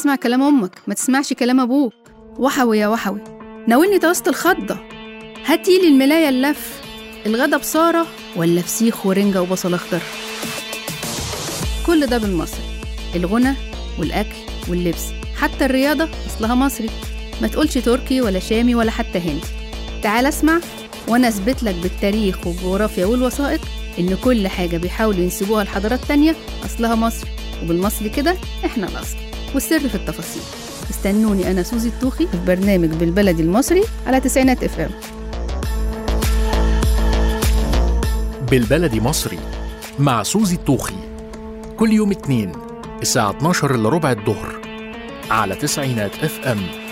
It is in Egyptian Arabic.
تسمع كلام أمك ما تسمعش كلام أبوك وحوي يا وحوي ناولني توست الخضة هاتيلي الملاية اللف الغدا بصارة ولا فسيخ ورنجة وبصل أخضر كل ده بالمصري الغنى والأكل واللبس حتى الرياضة أصلها مصري ما تقولش تركي ولا شامي ولا حتى هندي تعال اسمع وأنا أثبت لك بالتاريخ والجغرافيا والوثائق إن كل حاجة بيحاولوا ينسبوها لحضارات تانية أصلها مصري وبالمصري كده إحنا الأصل والسر في التفاصيل استنوني أنا سوزي الطوخي في برنامج بالبلدي المصري على تسعينات اف ام بالبلدي مصري مع سوزي الطوخي كل يوم اتنين الساعة 12 إلا ربع الظهر على تسعينات اف ام